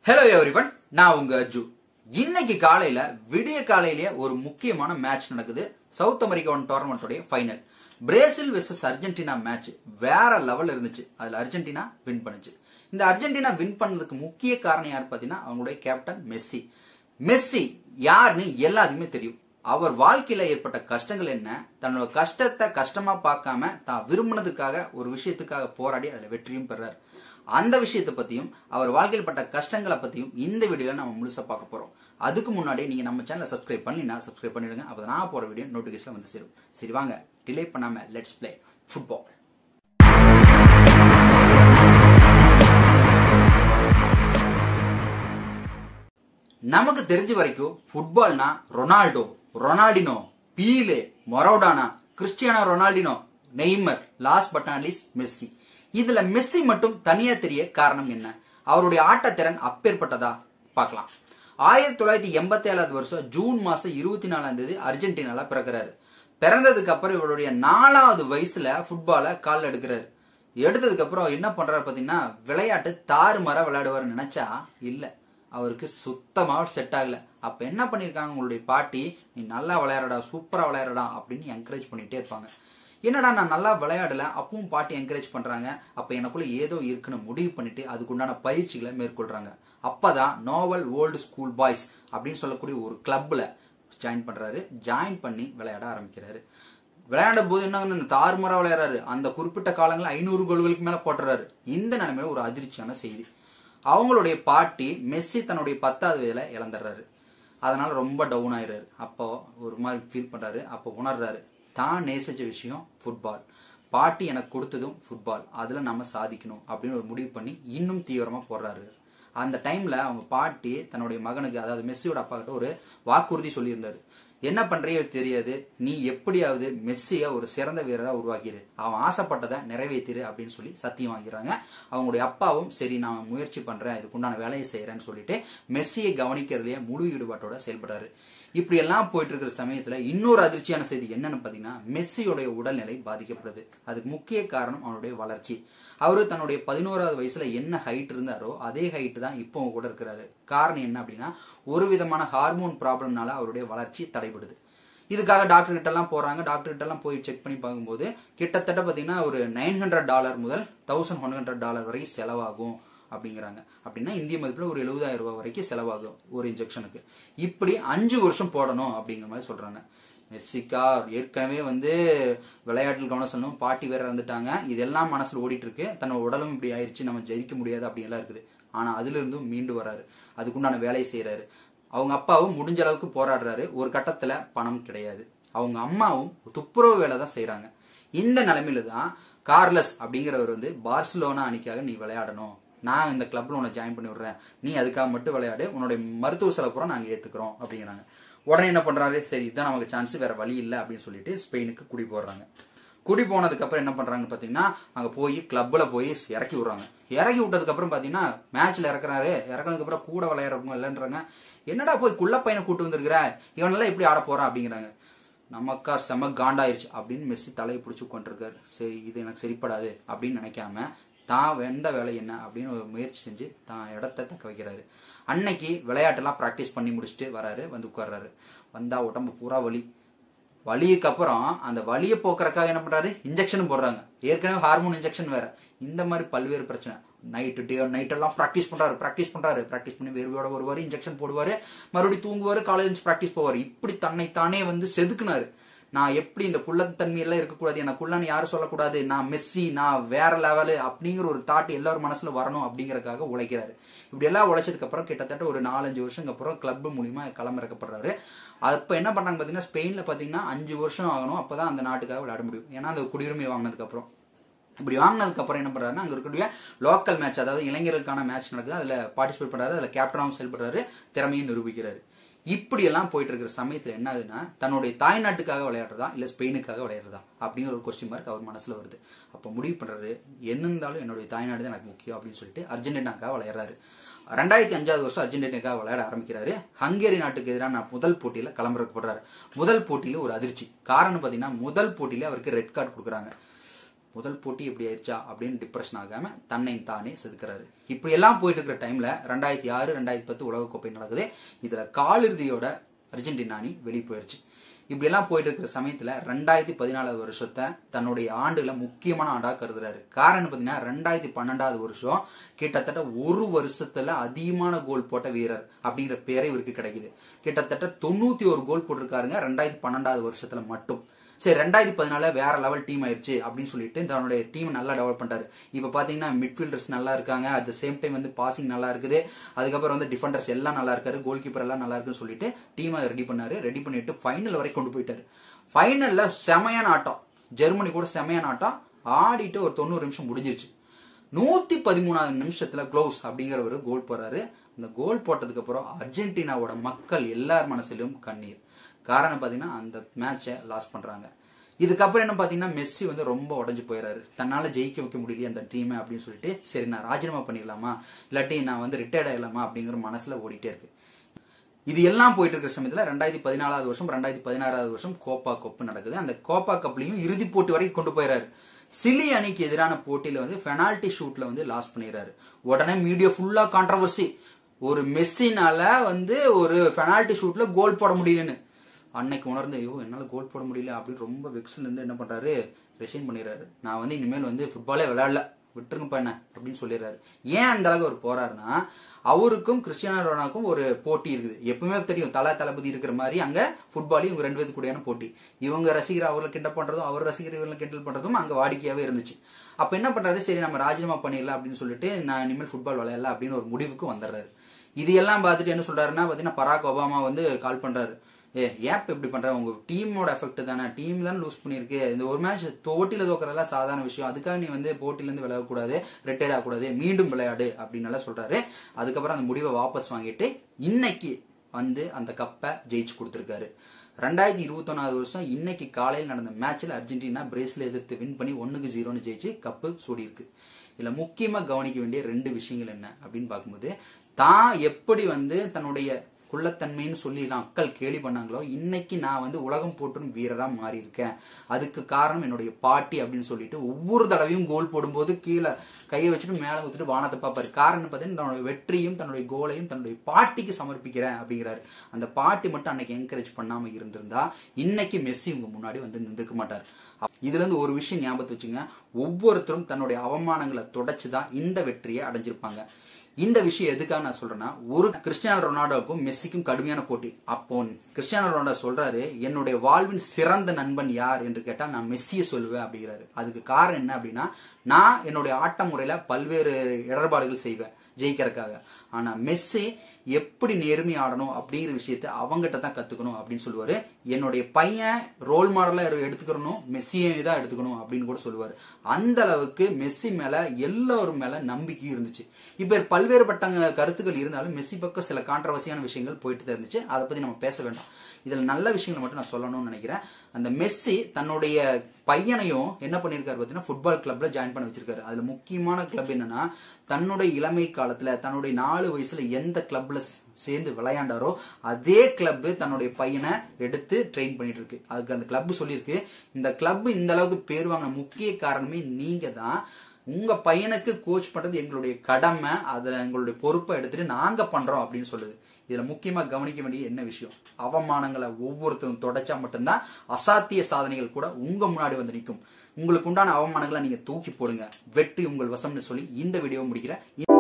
hello everyone நான் உங்க அஜு இன்னைக்கு காலையில விடிய காலையிலேயே ஒரு முக்கியமான மேட்ச் நடக்குது சவுத் அமெரிக்கா ஒன் டோர்னமெண்டோடைய final Brazil versus Argentina match வேற லெவல் இருந்துச்சு அதுல அர்ஜென்டினா வின் பண்ணுச்சு இந்த அர்ஜென்டினா வின் பண்ணதுக்கு முக்கிய காரணம் யார் பாத்தீங்கன்னா அவங்களுடைய கேப்டன் மெஸ்ஸி மெஸ்ஸி யாருன்னு எல்லாத்துக்குமே தெரியும் அவர் வாழ்க்கையில ஏற்பட்ட கஷ்டங்கள் என்ன தன்னோட கஷ்டத்தை கஷ்டமா பார்க்காம தான் விரும்பினதுக்காக ஒரு விஷயத்துக்காக போராடி அதுல வெற்றியும் பெறார் அந்த விஷயத்தை பத்தியும் அவர் வாழ்க்கையில் பட்ட கஷ்டங்களை பத்தியும் இந்த வீடியோல நம்ம முழுசா பார்க்க போறோம் அதுக்கு முன்னாடி நீங்க நம்ம சேனலை சப்ஸ்கிரைப் பண்ணலினா சப்ஸ்கிரைப் பண்ணிடுங்க அப்போ நான் போற வீடியோ நோட்டிபிகேஷன் வந்து சேரும் சரி வாங்க டிலே பண்ணாம லெட்ஸ் பிளே ஃபுட்பால் நமக்கு தெரிஞ்ச வரைக்கும் ஃபுட்பால்னா Ronaldo Ronaldinho Pele Maradona Cristiano Ronaldinho Neymar last but not least Messi இதுல மெஸ்ஸி மட்டும் தனியா தெரிய காரணம் என்ன அவருடைய ஆட்டத்திறன் அப்பேற்பட்டதா பார்க்கலாம் ஆயிரத்தி தொள்ளாயிரத்தி எண்பத்தி ஏழாவது வருஷம் ஜூன் மாசம் இருபத்தி நாலாம் தேதி அர்ஜென்டினால பிறக்கிறாரு பிறந்ததுக்கு அப்புறம் இவருடைய நாலாவது வயசுல ஃபுட்பால கால் எடுக்கிறாரு எடுத்ததுக்கு அப்புறம் என்ன பண்றாரு பாத்தீங்கன்னா விளையாட்டு தாறுமாறா விளையாடுவாரு நினைச்சா இல்ல அவருக்கு சுத்தமா செட் ஆகல அப்ப என்ன பண்ணிருக்காங்க உங்களுடைய பாட்டி நீ நல்லா விளையாடுடா சூப்பரா விளையாடுடா அப்படின்னு என்கரேஜ் பண்ணிட்டே இருப்பாங்க என்னடா நான் நல்லா விளையாடல அப்பவும் பாட்டி என்கரேஜ் பண்றாங்க அப்ப எனக்குள்ள ஏதோ இருக்குன்னு முடிவு பண்ணிட்டு அதுக்குண்டான பயிற்சிகளை மேற்கொள்றாங்க அப்பதான் நோவல் ஓல்டு ஸ்கூல் பாய்ஸ் அப்படின்னு சொல்லக்கூடிய ஒரு கிளப்ல ஜாயின் பண்றாரு ஜாயின் பண்ணி விளையாட ஆரம்பிக்கிறாரு விளையாடும் போது என்ன தாறுமுறை விளையாடுறாரு அந்த குறிப்பிட்ட காலங்களில் ஐநூறு கோல்களுக்கு மேல போட்டுறாரு இந்த நிலைமையில ஒரு அதிர்ச்சியான செய்தி அவங்களுடைய பாட்டி மெஸ்ஸி தன்னுடைய பத்தாவது வயதுல இழந்துடுறாரு அதனால ரொம்ப டவுன் ஆயிடுறாரு அப்போ ஒரு மாதிரி ஃபீல் பண்றாரு அப்போ உணர்றாரு தான் நேசிச்ச விஷயம் ஃபுட்பால் பாட்டி எனக்கு கொடுத்ததும் ஃபுட்பால் அதுல நம்ம சாதிக்கணும் அப்படின்னு ஒரு முடிவு பண்ணி இன்னும் தீவிரமா போடுறாரு அந்த டைம்ல அவங்க பாட்டி தன்னுடைய மகனுக்கு அதாவது மெஸ்ஸியோட அப்பா கிட்ட ஒரு வாக்குறுதி சொல்லியிருந்தாரு என்ன பண்றியோ தெரியாது நீ எப்படியாவது மெஸ்ஸிய ஒரு சிறந்த வீரரா உருவாக்கிடு அவன் ஆசைப்பட்டதை நிறைவேற்றிரு அப்படின்னு சொல்லி சத்தியம் வாங்கிறாங்க அவங்களுடைய அப்பாவும் சரி நான் முயற்சி பண்றேன் இதுக்குண்டான வேலையை செய்யறேன்னு சொல்லிட்டு மெஸ்ஸியை கவனிக்கிறதுலயே முழு ஈடுபாட்டோட செயல்படுறாரு இப்படி எல்லாம் போயிட்டு இருக்கிற சமயத்துல இன்னொரு அதிர்ச்சியான செய்தி என்னன்னு பாத்தீங்கன்னா மெஸ்ஸியோடைய உடல்நிலை பாதிக்கப்படுது அதுக்கு முக்கிய காரணம் அவனுடைய வளர்ச்சி அவரு தன்னுடைய பதினோராவது வயசுல என்ன ஹைட் இருந்தாரோ அதே ஹைட் தான் இப்போ கூட இருக்கிறாரு காரணம் என்ன அப்படின்னா ஒரு விதமான ஹார்மோன் ப்ராப்ளம்னால அவருடைய வளர்ச்சி தடைபடுது இதுக்காக டாக்டர் கிட்ட எல்லாம் போறாங்க டாக்டர் கிட்ட எல்லாம் போய் செக் பண்ணி பார்க்கும்போது கிட்டத்தட்ட பாத்தீங்கன்னா ஒரு நைன் ஹண்ட்ரட் டாலர் முதல் தௌசண்ட் ஒன் ஹண்ட்ரட் டாலர் வரை செலவாகும் அப்படிங்கிறாங்க அப்படின்னா இந்திய மதிப்புல ஒரு எழுபதாயிரம் ரூபாய் வரைக்கும் செலவாகும் ஒரு இன்ஜெக்ஷனுக்கு இப்படி அஞ்சு வருஷம் போடணும் அப்படிங்கிற மாதிரி சொல்றாங்க மெஸ்ஸிக்கா ஏற்கனவே வந்து விளையாட்டில் கவனம் சொல்லணும் பாட்டி வேற இருந்துட்டாங்க இதெல்லாம் மனசுல ஓடிட்டு இருக்கு தன்னோட உடலும் இப்படி ஆயிடுச்சு நம்ம ஜெயிக்க முடியாது அப்படி எல்லாம் இருக்குது ஆனா அதுல இருந்தும் மீண்டு வராரு அதுக்குண்டான வேலையை செய்யறாரு அவங்க அப்பாவும் முடிஞ்ச அளவுக்கு போராடுறாரு ஒரு கட்டத்துல பணம் கிடையாது அவங்க அம்மாவும் துப்புரவு வேலை தான் செய்யறாங்க இந்த நிலைமையில தான் கார்லஸ் அப்படிங்கிறவர் வந்து பார்சிலோனா அணிக்காக நீ விளையாடணும் நான் இந்த கிளப்ல உன்னை ஜாயின் பண்ணி விடுறேன் நீ அதுக்காக மட்டும் விளையாடு உன்னுடைய மருத்துவ செலவு பூரா நாங்க ஏத்துக்கிறோம் அப்படிங்கிறாங்க உடனே என்ன பண்றாரு சரி இதுதான் நமக்கு சான்ஸ் வேற வழி இல்லை அப்படின்னு சொல்லிட்டு ஸ்பெயினுக்கு குடி போடுறாங்க குடி போனதுக்கு அப்புறம் என்ன பண்றாங்கன்னு பாத்தீங்கன்னா அங்க போய் கிளப்ல போய் இறக்கி விடுறாங்க இறக்கி விட்டதுக்கு அப்புறம் பாத்தீங்கன்னா மேட்ச்ல இறக்குறாரு இறக்குனதுக்கு அப்புறம் கூட விளையாடுறவங்க இல்லைன்றாங்க என்னடா போய் குள்ள பையனை கூட்டு வந்திருக்கிற இவனெல்லாம் எப்படி ஆட போறான் அப்படிங்கிறாங்க நமக்கா செம காண்டாயிருச்சு அப்படின்னு மெஸ்ஸி தலையை பிடிச்சி உட்காந்துருக்காரு சரி இது எனக்கு சரிப்படாது அப்படின்னு நினைக்காம தான் வெண்ட வேலை என்ன அப்படின்னு ஒரு முயற்சி செஞ்சு தான் இடத்த தக்க வைக்கிறாரு அன்னைக்கு விளையாட்டெல்லாம் ப்ராக்டிஸ் பண்ணி முடிச்சுட்டு வராரு வந்து உட்கார்றாரு வந்தா உடம்பு பூரா வலி வலிக்கு அப்புறம் அந்த வலியை போக்குறதுக்காக என்ன பண்றாரு இன்ஜெக்ஷன் போடுறாங்க ஏற்கனவே ஹார்மோன் இன்ஜெக்ஷன் வேற இந்த மாதிரி பல்வேறு பிரச்சனை நைட்டு டே நைட் எல்லாம் ப்ராக்டிஸ் பண்றாரு ப்ராக்டிஸ் பண்றாரு ப்ராக்டிஸ் பண்ணி வேர்வையோட வருவாரு இன்ஜெக்ஷன் போடுவாரு மறுபடியும் தூங்குவாரு காலேஜ் ப்ராக்டிஸ் போவாரு இப்படி தன்னைத்தானே வந்து செதுக்குனாரு நான் எப்படி இந்த குள்ளத்தன்மையெல்லாம் இருக்கக்கூடாது எனக்கு குள்ளன்னு யாரும் சொல்லக்கூடாது நான் மெஸ்ஸி நான் வேற லெவலு அப்படிங்கிற ஒரு தாட் எல்லாரும் மனசுல வரணும் அப்படிங்கறதுக்காக உழைக்கிறாரு இப்படி எல்லாம் உழைச்சதுக்கு அப்புறம் கிட்டத்தட்ட ஒரு நாலஞ்சு வருஷத்துக்கு அப்புறம் கிளப் மூலியமா களமிறக்கப்படுறாரு அப்ப என்ன பண்ணாங்க பாத்தீங்கன்னா ஸ்பெயின்ல பாத்தீங்கன்னா அஞ்சு வருஷம் ஆகணும் அப்பதான் அந்த நாட்டுக்காக விளையாட முடியும் ஏன்னா அந்த குடியுரிமை வாங்கினதுக்கு அப்புறம் இப்படி வாங்கினதுக்கு அப்புறம் என்ன பண்றாருன்னா அங்க இருக்கக்கூடிய லோக்கல் மேட்ச் அதாவது இளைஞர்களுக்கான மேட்ச் நடக்குது அதுல பார்ட்டிசிபேட் பண்றாரு அதுல கேப்டனாகவும் செயல்படுறாரு திறமையும் நிரூபிக்கிறாரு இப்படி எல்லாம் போயிட்டு இருக்கிற சமயத்துல என்ன ஆகுதுன்னா தன்னுடைய தாய்நாட்டுக்காக விளையாடுறதா இல்ல ஸ்பெயினுக்காக விளையாடுறதா அப்படிங்கிற ஒரு கொஸ்டின் மார்க் அவர் மனசுல வருது அப்ப முடிவு பண்றாரு என்ன இருந்தாலும் என்னுடைய தாய்நாடு தான் எனக்கு முக்கியம் அப்படின்னு சொல்லிட்டு அர்ஜென்டினாக்காக விளையாடுறாரு ரெண்டாயிரத்தி அஞ்சாவது வருஷம் அர்ஜென்டினாக்காக விளையாட ஆரம்பிக்கிறாரு ஹங்கேரி நாட்டுக்கு எதிரான முதல் போட்டியில களமிறக்கப்படுறாரு முதல் போட்டியில ஒரு அதிர்ச்சி காரணம் பாத்தீங்கன்னா முதல் போட்டியில அவருக்கு ரெட் கார்டு கொடுக்குறாங்க முதல் போட்டி எப்படி ஆயிடுச்சா அப்படின்னு டிப்ரெஷன் ஆகாம தன்னை தானே செதுக்கிறாரு இப்படி எல்லாம் போயிட்டு இருக்கிற டைம்ல ரெண்டாயிரத்தி ஆறு ரெண்டாயிரத்தி பத்து உலகக்கோப்பை நடக்குது இதுல காலிறுதியோட அர்ஜென்டினா அணி வெளியே போயிருச்சு இப்படி எல்லாம் போயிட்டு இருக்கிற சமயத்துல ரெண்டாயிரத்தி பதினாலாவது வருஷத்தை தன்னுடைய ஆண்டுல முக்கியமான ஆண்டா கருதுறாரு காரணம் பாத்தீங்கன்னா ரெண்டாயிரத்தி பன்னெண்டாவது வருஷம் கிட்டத்தட்ட ஒரு வருஷத்துல அதிகமான கோல் போட்ட வீரர் அப்படிங்கிற பேரை இவருக்கு கிடைக்குது கிட்டத்தட்ட தொண்ணூத்தி ஒரு கோல் போட்டிருக்காருங்க ரெண்டாயிரத்தி பன்னெண்டாவது வருஷத்துல மட்டும் சரி ரெண்டாயிரத்தி பதினால வேற லெவல் டீம் ஆயிருச்சு அப்படின்னு சொல்லிட்டு தன்னுடைய டீம் நல்லா டெவலப் பண்ணிட்டாரு இப்ப பாத்தீங்கன்னா மிட்ஃபீல்டர்ஸ் நல்லா இருக்காங்க அட் த சேம் டைம் வந்து பாசிங் நல்லா இருக்குது அதுக்கப்புறம் வந்து டிஃபெண்டர்ஸ் எல்லாம் நல்லா இருக்காரு கோல் கீப்பர் எல்லாம் நல்லா இருக்குன்னு சொல்லிட்டு டீமை ரெடி பண்ணாரு ரெடி பண்ணிட்டு ஃபைனல் வரைக்கும் கொண்டு போயிட்டாரு ஃபைனல்ல செமையான ஆட்டம் ஜெர்மனி கூட செமையான ஆட்டம் ஆடிட்டு ஒரு தொண்ணூறு நிமிஷம் முடிஞ்சிருச்சு நூத்தி பதிமூணாவது நிமிஷத்துல க்ளோஸ் அப்படிங்கிற ஒரு கோல் போறாரு அந்த கோல் போட்டதுக்கு அப்புறம் அர்ஜென்டினாவோட மக்கள் எல்லார் மனசிலும் கண்ணீர் காரணம் பாத்தீங்கன்னா அந்த மேட்சை லாஸ் பண்றாங்க இதுக்கப்புறம் என்ன பாத்தீங்கன்னா மெஸ்ஸி வந்து ரொம்ப உடஞ்சு போயிடாரு தன்னால ஜெயிக்க வைக்க முடியல அந்த டீமை அப்படின்னு சொல்லிட்டு சரி நான் ராஜினாமா பண்ணிடலாமா இல்லாட்டி நான் வந்து ரிட்டையர்ட் ஆயிடலாமா அப்படிங்கிற மனசுல ஓடிட்டே இருக்கு இது எல்லாம் போயிட்டு இருக்கிற சமயத்துல ரெண்டாயிரத்தி பதினாலாவது வருஷம் ரெண்டாயிரத்தி பதினாறாவது வருஷம் கோப்பா கப் நடக்குது அந்த கோப்பா கப்லயும் இறுதி போட்டி வரைக்கும் கொண்டு போயிறாரு சிலி அணிக்கு எதிரான போட்டியில வந்து பெனால்டி ஷூட்ல வந்து லாஸ் பண்ணிடுறாரு உடனே மீடியா ஃபுல்லா கான்ட்ரவர்சி ஒரு மெஸ்ஸினால வந்து ஒரு பெனால்டி ஷூட்ல கோல் போட முடியலன்னு அன்னைக்கு உணர்ந்து ஐயோ என்னால கோல் போட முடியல அப்படின்னு ரொம்ப வெக்ஸ்ல இருந்து என்ன பண்றாரு ரிசைன் பண்ணிடுறாரு நான் வந்து இனிமேல் வந்து ஃபுட்பாலே விளையாடல விட்டுருங்கப்பா என்ன அப்படின்னு சொல்லிடுறாரு ஏன் அந்த அளவுக்கு அவர் போறாருன்னா அவருக்கும் கிறிஸ்டியானோ ரொனால்டுக்கும் ஒரு போட்டி இருக்குது எப்பவுமே தெரியும் தல தளபதி இருக்கிற மாதிரி அங்க ஃபுட்பாலையும் இவங்க ரெண்டு பேருக்கு கூடியான போட்டி இவங்க ரசிகர் அவர்களை கிண்டல் பண்றதும் அவர் ரசிகர் இவங்களை கிண்டல் பண்றதும் அங்க வாடிக்கையாவே இருந்துச்சு அப்ப என்ன பண்றாரு சரி நம்ம ராஜினாமா பண்ணிடலாம் அப்படின்னு சொல்லிட்டு நான் இனிமேல் ஃபுட்பால் விளையாடல அப்படின்னு ஒரு முடிவுக்கு வந்துடுறாரு இது எல்லாம் பார்த்துட்டு என்ன சொல்றாருன்னா பாத்தீங்கன்னா பராக் ஒபாமா வந்து கால் பண்றாரு ஏ ஏன் இப்ப இப்படி பண்ற உங்க டீமோட எஃபெக்ட் தானே டீம் தான் லூஸ் பண்ணிருக்கு இந்த ஒரு மேட்ச் போட்டியில தோக்கறதெல்லாம் சாதாரண விஷயம் அதுக்காக நீ வந்து போட்டில இருந்து விளையாடக்கூடாது ரிட்டையர்ட் ஆகக்கூடாது மீண்டும் விளையாடு அப்படின்னு எல்லாம் சொல்றாரு அதுக்கப்புறம் அந்த முடிவை வாபஸ் வாங்கிட்டு இன்னைக்கு வந்து அந்த கப்பை ஜெயிச்சு கொடுத்திருக்காரு ரெண்டாயிரத்தி இருபத்தொன்னாவது வருஷம் இன்னைக்கு காலையில் நடந்த மேட்ச்ல அர்ஜென்டினா பிரேசில் எதிர்த்து வின் பண்ணி ஒண்ணுக்கு ஜீரோன்னு ஜெயிச்சு கப்பு சூடி இருக்கு இதுல முக்கியமா கவனிக்க வேண்டிய ரெண்டு விஷயங்கள் என்ன அப்படின்னு பார்க்கும்போது தான் எப்படி வந்து தன்னுடைய குள்ளத்தன்மைன்னு சொல்லி அக்கள் கேலி பண்ணாங்களோ இன்னைக்கு நான் வந்து உலகம் போற்றும் வீரரா மாறி இருக்கேன் அதுக்கு காரணம் என்னுடைய பாட்டி அப்படின்னு சொல்லிட்டு ஒவ்வொரு தடவையும் கோல் போடும்போது கீழே கையை வச்சுட்டு மேல ஊத்துட்டு வானத்தை பார்ப்பாரு காரணம் பார்த்தீங்கன்னா தன்னுடைய வெற்றியும் தன்னுடைய கோலையும் தன்னுடைய பாட்டிக்கு சமர்ப்பிக்கிறேன் அப்படிங்கிறாரு அந்த பாட்டி மட்டும் அன்னைக்கு என்கரேஜ் பண்ணாம இருந்திருந்தா இன்னைக்கு மெஸ்ஸி உங்க முன்னாடி வந்து நின்றுக்க மாட்டார் இதுல இருந்து ஒரு விஷயம் ஞாபகத்து வச்சுங்க ஒவ்வொருத்தரும் தன்னுடைய அவமானங்களை தொடச்சுதான் இந்த வெற்றியை அடைஞ்சிருப்பாங்க இந்த விஷயம் எதுக்காக நான் சொல்றேன்னா ஒரு கிறிஸ்டியானோ ரொனால்டோவுக்கும் மெஸ்ஸிக்கும் கடுமையான போட்டி அப்போ கிறிஸ்டியானோ ரொனால்டோ சொல்றாரு என்னுடைய வாழ்வின் சிறந்த நண்பன் யார் என்று கேட்டா நான் மெஸ்ஸியை சொல்லுவேன் அப்படிங்கிறாரு அதுக்கு காரணம் என்ன அப்படின்னா நான் என்னுடைய ஆட்ட முறையில பல்வேறு இடர்பாடுகள் செய்வேன் ஜெயிக்கிறதுக்காக ஆனா மெஸ்ஸி எப்படி நேர்மை ஆடணும் அப்படிங்கிற விஷயத்த அவங்ககிட்ட தான் கத்துக்கணும் அப்படின்னு சொல்லுவாரு என்னுடைய பையன் ரோல் மாடலா எடுத்துக்கணும் மெஸ்ஸியை தான் எடுத்துக்கணும் அப்படின்னு கூட சொல்லுவாரு அந்த அளவுக்கு மெஸ்ஸி மேல எல்லாரும் மேல நம்பிக்கை இருந்துச்சு இப்ப பல்வேறுபட்ட கருத்துக்கள் இருந்தாலும் மெஸ்ஸி பக்கம் சில கான்ட்ரவர்சியான விஷயங்கள் போயிட்டு தான் இருந்துச்சு அதை பத்தி நம்ம பேச வேண்டாம் இதுல நல்ல விஷயங்களை மட்டும் நான் சொல்லணும்னு நினைக்கிறேன் அந்த மெஸ்ஸி தன்னுடைய பையனையும் என்ன பண்ணிருக்காரு பாத்தீங்கன்னா ஃபுட்பால் கிளப்ல ஜாயின் பண்ண வச்சிருக்காரு அதுல முக்கியமான கிளப் என்னன்னா தன்னுடைய இளமை காலத்துல தன்னுடைய நாலு வயசுல எந்த கிளப்ல சேர்ந்து விளையாண்டாரோ அதே கிளப் தன்னுடைய பையனை எடுத்து ட்ரெயின் பண்ணிட்டு இருக்கு அதுக்கு அந்த கிளப் சொல்லியிருக்கு இந்த கிளப் இந்த அளவுக்கு பேர் வாங்க முக்கிய காரணமே நீங்க தான் உங்க பையனுக்கு கோச் பண்றது எங்களுடைய கடமை அதுல எங்களுடைய பொறுப்பை எடுத்துட்டு நாங்க பண்றோம் அப்படின்னு சொல்லுது இதுல முக்கியமா கவனிக்க வேண்டிய என்ன விஷயம் அவமானங்களை ஒவ்வொருத்தரும் தொடச்சா மட்டும்தான் அசாத்திய சாதனைகள் கூட உங்க முன்னாடி வந்து நிற்கும் உங்களுக்கு உண்டான அவமானங்களை நீங்க தூக்கி போடுங்க வெற்றி உங்கள் வசம்னு சொல்லி இந்த வீடியோ முடிக்கிறேன்